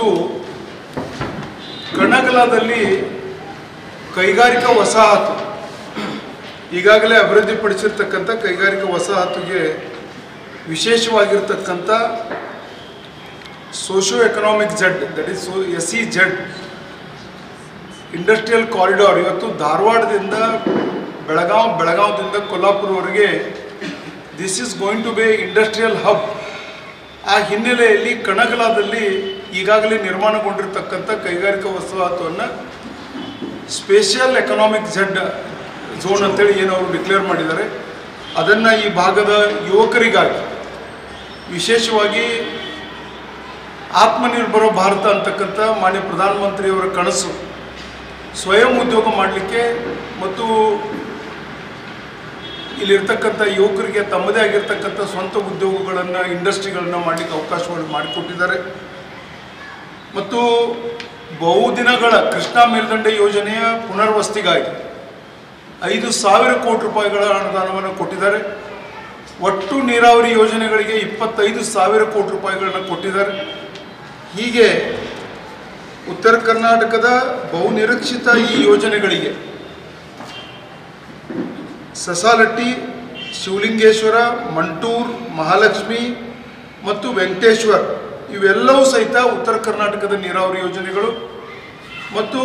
ಇವತ್ತು ಕಣಗಲದಲ್ಲಿ ಕೈಗಾರಿಕಾ ವಸಾಹತು ಈಗಾಗಲೇ ಅಭಿವೃದ್ಧಿಪಡಿಸಿರ್ತಕ್ಕಂಥ ಕೈಗಾರಿಕಾ ವಸಾಹತುಗೆ ವಿಶೇಷವಾಗಿರ್ತಕ್ಕಂಥ socio economic Z that is so S C Z industrial corridor ಇವತ್ತು ಧಾರವಾಡದಿಂದ ಬೆಳಗಾವ್ ಬೆಳಗಾವದಿಂದ ಕೊಲ್ಲಾಪುರವರೆಗೆ this is going to be industrial hub ಆ ಹಿನ್ನೆಲೆಯಲ್ಲಿ ಕಣಗಲದಲ್ಲಿ ಈಗಾಗಲೇ ನಿರ್ಮಾಣಗೊಂಡಿರ್ತಕ್ಕಂಥ ಕೈಗಾರಿಕಾ ವಸಾಹತುವನ್ನು ಸ್ಪೇಷಿಯಲ್ ಎಕನಾಮಿಕ್ ಝಡ್ ಝೋನ್ ಅಂತೇಳಿ ಏನು ಅವರು ಡಿಕ್ಲೇರ್ ಮಾಡಿದ್ದಾರೆ ಅದನ್ನು ಈ ಭಾಗದ ಯುವಕರಿಗಾಗಿ ವಿಶೇಷವಾಗಿ ಆತ್ಮನಿರ್ಭರ ಭಾರತ ಅಂತಕ್ಕಂಥ ಮಾನ್ಯ ಪ್ರಧಾನಮಂತ್ರಿಯವರ ಕನಸು ಸ್ವಯಂ ಉದ್ಯೋಗ ಮಾಡಲಿಕ್ಕೆ ಮತ್ತು ಇಲ್ಲಿರ್ತಕ್ಕಂಥ ಯುವಕರಿಗೆ ತಮ್ಮದೇ ಆಗಿರ್ತಕ್ಕಂಥ ಸ್ವಂತ ಉದ್ಯೋಗಗಳನ್ನು ಇಂಡಸ್ಟ್ರಿಗಳನ್ನು ಮಾಡಲಿಕ್ಕೆ ಅವಕಾಶವನ್ನು ಮಾಡಿಕೊಟ್ಟಿದ್ದಾರೆ ಮತ್ತು ಬಹುದಿನಗಳ ಕೃಷ್ಣಾ ಮೇಲ್ದಂಡೆ ಯೋಜನೆಯ ಪುನರ್ವಸತಿಗಾಗಿ ಐದು ಸಾವಿರ ಕೋಟಿ ರೂಪಾಯಿಗಳ ಅನುದಾನವನ್ನು ಕೊಟ್ಟಿದ್ದಾರೆ ಒಟ್ಟು ನೀರಾವರಿ ಯೋಜನೆಗಳಿಗೆ ಇಪ್ಪತ್ತೈದು ಸಾವಿರ ಕೋಟಿ ರೂಪಾಯಿಗಳನ್ನ ಕೊಟ್ಟಿದ್ದಾರೆ ಹೀಗೆ ಉತ್ತರ ಕರ್ನಾಟಕದ ಬಹುನಿರೀಕ್ಷಿತ ಈ ಯೋಜನೆಗಳಿಗೆ ಸಸಾಲಟ್ಟಿ ಶಿವಲಿಂಗೇಶ್ವರ ಮಂಟೂರ್ ಮಹಾಲಕ್ಷ್ಮಿ ಮತ್ತು ವೆಂಕಟೇಶ್ವರ್ ಇವೆಲ್ಲವೂ ಸಹಿತ ಉತ್ತರ ಕರ್ನಾಟಕದ ನೀರಾವರಿ ಯೋಜನೆಗಳು ಮತ್ತು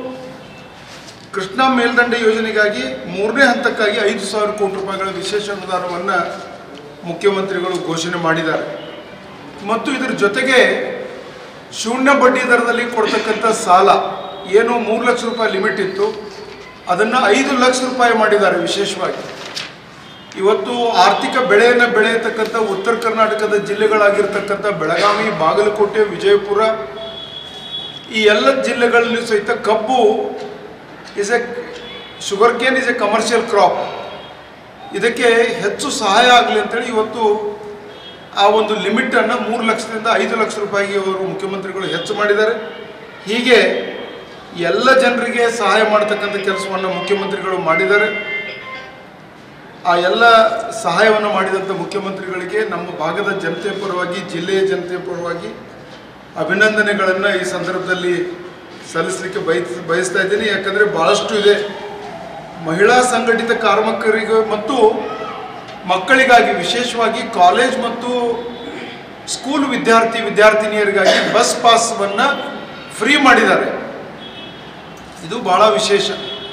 ಕೃಷ್ಣಾ ಮೇಲ್ದಂಡೆ ಯೋಜನೆಗಾಗಿ ಮೂರನೇ ಹಂತಕ್ಕಾಗಿ ಐದು ಸಾವಿರ ಕೋಟಿ ರೂಪಾಯಿಗಳ ವಿಶೇಷ ಅನುದಾನವನ್ನು ಮುಖ್ಯಮಂತ್ರಿಗಳು ಘೋಷಣೆ ಮಾಡಿದ್ದಾರೆ ಮತ್ತು ಇದರ ಜೊತೆಗೆ ಶೂನ್ಯ ಬಡ್ಡಿ ದರದಲ್ಲಿ ಕೊಡ್ತಕ್ಕಂಥ ಸಾಲ ಏನು ಮೂರು ಲಕ್ಷ ರೂಪಾಯಿ ಲಿಮಿಟ್ ಇತ್ತು ಅದನ್ನು ಐದು ಲಕ್ಷ ರೂಪಾಯಿ ಮಾಡಿದ್ದಾರೆ ವಿಶೇಷವಾಗಿ ಇವತ್ತು ಆರ್ಥಿಕ ಬೆಳೆಯನ್ನು ಬೆಳೆಯತಕ್ಕಂಥ ಉತ್ತರ ಕರ್ನಾಟಕದ ಜಿಲ್ಲೆಗಳಾಗಿರ್ತಕ್ಕಂಥ ಬೆಳಗಾವಿ ಬಾಗಲಕೋಟೆ ವಿಜಯಪುರ ಈ ಎಲ್ಲ ಜಿಲ್ಲೆಗಳಲ್ಲಿ ಸಹಿತ ಕಬ್ಬು is a sugarcane is a commercial crop ಇದಕ್ಕೆ ಹೆಚ್ಚು ಸಹಾಯ ಆಗಲಿ ಅಂತೇಳಿ ಇವತ್ತು ಆ ಒಂದು ಲಿಮಿಟನ್ನು ಮೂರು ಲಕ್ಷದಿಂದ ಐದು ಲಕ್ಷ ರೂಪಾಯಿಗೆ ಅವರು ಮುಖ್ಯಮಂತ್ರಿಗಳು ಹೆಚ್ಚು ಮಾಡಿದ್ದಾರೆ ಹೀಗೆ ಎಲ್ಲ ಜನರಿಗೆ ಸಹಾಯ ಮಾಡತಕ್ಕಂಥ ಕೆಲಸವನ್ನು ಮುಖ್ಯಮಂತ್ರಿಗಳು ಮಾಡಿದ್ದಾರೆ ಆ ಎಲ್ಲ ಸಹಾಯವನ್ನು ಮಾಡಿದಂಥ ಮುಖ್ಯಮಂತ್ರಿಗಳಿಗೆ ನಮ್ಮ ಭಾಗದ ಜನತೆಯ ಪರವಾಗಿ ಜಿಲ್ಲೆಯ ಜನತೆಯ ಪರವಾಗಿ ಅಭಿನಂದನೆಗಳನ್ನು ಈ ಸಂದರ್ಭದಲ್ಲಿ ಸಲ್ಲಿಸಲಿಕ್ಕೆ ಬಯಸ್ ಬಯಸ್ತಾ ಇದ್ದೀನಿ ಯಾಕಂದರೆ ಭಾಳಷ್ಟು ಇದೆ ಮಹಿಳಾ ಸಂಘಟಿತ ಕಾರ್ಮಿಕರಿಗೆ ಮತ್ತು ಮಕ್ಕಳಿಗಾಗಿ ವಿಶೇಷವಾಗಿ ಕಾಲೇಜ್ ಮತ್ತು ಸ್ಕೂಲ್ ವಿದ್ಯಾರ್ಥಿ ವಿದ್ಯಾರ್ಥಿನಿಯರಿಗಾಗಿ ಬಸ್ ಪಾಸ್ವನ್ನು ಫ್ರೀ ಮಾಡಿದ್ದಾರೆ ಇದು ಬಹಳ ವಿಶೇಷ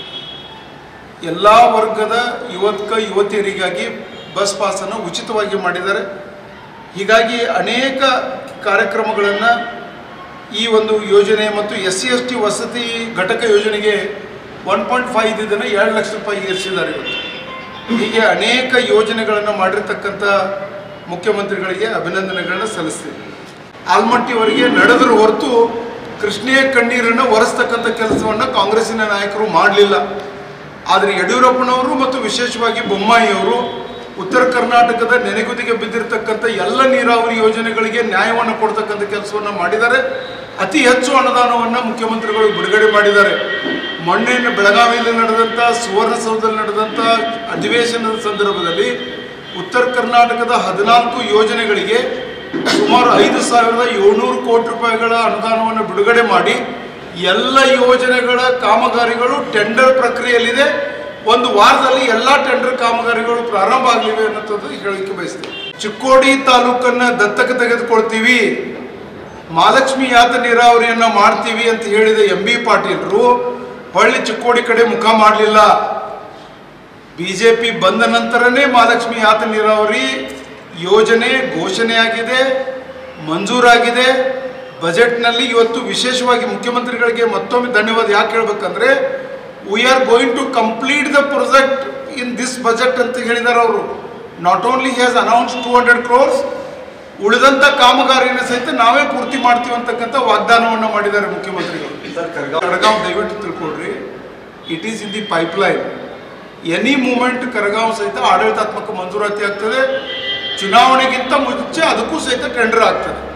ಎಲ್ಲ ವರ್ಗದ ಯುವಕ ಯುವತಿಯರಿಗಾಗಿ ಬಸ್ ಪಾಸನ್ನು ಉಚಿತವಾಗಿ ಮಾಡಿದ್ದಾರೆ ಹೀಗಾಗಿ ಅನೇಕ ಕಾರ್ಯಕ್ರಮಗಳನ್ನು ಈ ಒಂದು ಯೋಜನೆ ಮತ್ತು ಎಸ್ ಸಿ ಎಸ್ ಟಿ ವಸತಿ ಘಟಕ ಯೋಜನೆಗೆ ಒನ್ ಪಾಯಿಂಟ್ ಫೈವ್ ಇದ್ದಿದ್ದನ್ನು ಎರಡು ಲಕ್ಷ ರೂಪಾಯಿ ಏರಿಸಿದ್ದಾರೆ ಇವತ್ತು ಹೀಗೆ ಅನೇಕ ಯೋಜನೆಗಳನ್ನು ಮಾಡಿರ್ತಕ್ಕಂಥ ಮುಖ್ಯಮಂತ್ರಿಗಳಿಗೆ ಅಭಿನಂದನೆಗಳನ್ನು ಸಲ್ಲಿಸ್ತೀವಿ ಆಲ್ಮಟ್ಟಿಯವರಿಗೆ ನಡೆದರೂ ಹೊರತು ಕೃಷ್ಣೆಯ ಕಣ್ಣೀರನ್ನು ಒರೆಸ್ತಕ್ಕಂಥ ಕೆಲಸವನ್ನು ಕಾಂಗ್ರೆಸ್ಸಿನ ನಾಯಕರು ಮಾಡಲಿಲ್ಲ ಆದರೆ ಯಡಿಯೂರಪ್ಪನವರು ಮತ್ತು ವಿಶೇಷವಾಗಿ ಬೊಮ್ಮಾಯಿಯವರು ಉತ್ತರ ಕರ್ನಾಟಕದ ನೆನೆಗುದಿಗೆ ಬಿದ್ದಿರತಕ್ಕಂಥ ಎಲ್ಲ ನೀರಾವರಿ ಯೋಜನೆಗಳಿಗೆ ನ್ಯಾಯವನ್ನು ಕೊಡ್ತಕ್ಕಂಥ ಕೆಲಸವನ್ನು ಮಾಡಿದ್ದಾರೆ ಅತಿ ಹೆಚ್ಚು ಅನುದಾನವನ್ನು ಮುಖ್ಯಮಂತ್ರಿಗಳು ಬಿಡುಗಡೆ ಮಾಡಿದ್ದಾರೆ ಮೊನ್ನೆ ಬೆಳಗಾವಿಯಲ್ಲಿ ನಡೆದಂಥ ಸುವರ್ಣಸೌಧದಲ್ಲಿ ನಡೆದಂಥ ಅಧಿವೇಶನದ ಸಂದರ್ಭದಲ್ಲಿ ಉತ್ತರ ಕರ್ನಾಟಕದ ಹದಿನಾಲ್ಕು ಯೋಜನೆಗಳಿಗೆ ಸುಮಾರು ಐದು ಸಾವಿರದ ಏಳ್ನೂರು ಕೋಟಿ ರೂಪಾಯಿಗಳ ಅನುದಾನವನ್ನು ಬಿಡುಗಡೆ ಮಾಡಿ ಎಲ್ಲ ಯೋಜನೆಗಳ ಕಾಮಗಾರಿಗಳು ಟೆಂಡರ್ ಪ್ರಕ್ರಿಯೆಯಲ್ಲಿದೆ ಒಂದು ವಾರದಲ್ಲಿ ಎಲ್ಲ ಟೆಂಡರ್ ಕಾಮಗಾರಿಗಳು ಪ್ರಾರಂಭ ಆಗಲಿವೆ ಅನ್ನೋದು ಹೇಳಲಿಕ್ಕೆ ಬಯಸ್ತೇವೆ ಚಿಕ್ಕೋಡಿ ತಾಲೂಕನ್ನ ದತ್ತಕ ತೆಗೆದುಕೊಳ್ತೀವಿ ಮಹಾಲಕ್ಷ್ಮಿ ಯಾತ ನೀರಾವರಿಯನ್ನ ಮಾಡ್ತೀವಿ ಅಂತ ಹೇಳಿದ ಎಂ ಬಿ ಪಾಟೀಲ್ರು ಹೊಳ್ಳಿ ಚಿಕ್ಕೋಡಿ ಕಡೆ ಮುಖ ಮಾಡಲಿಲ್ಲ ಬಿಜೆಪಿ ಬಂದ ನಂತರನೇ ಮಹಾಲಕ್ಷ್ಮಿ ಯಾತ ನೀರಾವರಿ ಯೋಜನೆ ಘೋಷಣೆಯಾಗಿದೆ ಮಂಜೂರಾಗಿದೆ ಬಜೆಟ್ನಲ್ಲಿ ಇವತ್ತು ವಿಶೇಷವಾಗಿ ಮುಖ್ಯಮಂತ್ರಿಗಳಿಗೆ ಮತ್ತೊಮ್ಮೆ ಧನ್ಯವಾದ ಯಾಕೆ ಹೇಳ್ಬೇಕಂದ್ರೆ we are going to complete the project in this budget ಅಂತ ಹೇಳಿದ್ದಾರೆ ಅವರು not only has announce two hundred crores ಉಳಿದಂಥ ಕಾಮಗಾರಿಯನ್ನು ಸಹಿತ ನಾವೇ ಪೂರ್ತಿ ಮಾಡ್ತೀವಿ ಅಂತಕ್ಕಂಥ ವಾಗ್ದಾನವನ್ನು ಮಾಡಿದ್ದಾರೆ ಮುಖ್ಯಮಂತ್ರಿಗಳು ಕರಗಾವ್ ದಯವಿಟ್ಟು ತಿಳ್ಕೊಳ್ರಿ it is in the pipeline any moment Kargaon ಸಹಿತ ಆಡಳಿತಾತ್ಮಕ ಮಂಜೂರಾತಿ ಆಗ್ತದೆ ಚುನಾವಣೆಗಿಂತ ಮುಂಚೆ ಅದಕ್ಕೂ ಸಹಿತ ಟೆಂಡರ್ ಆಗ್ತದೆ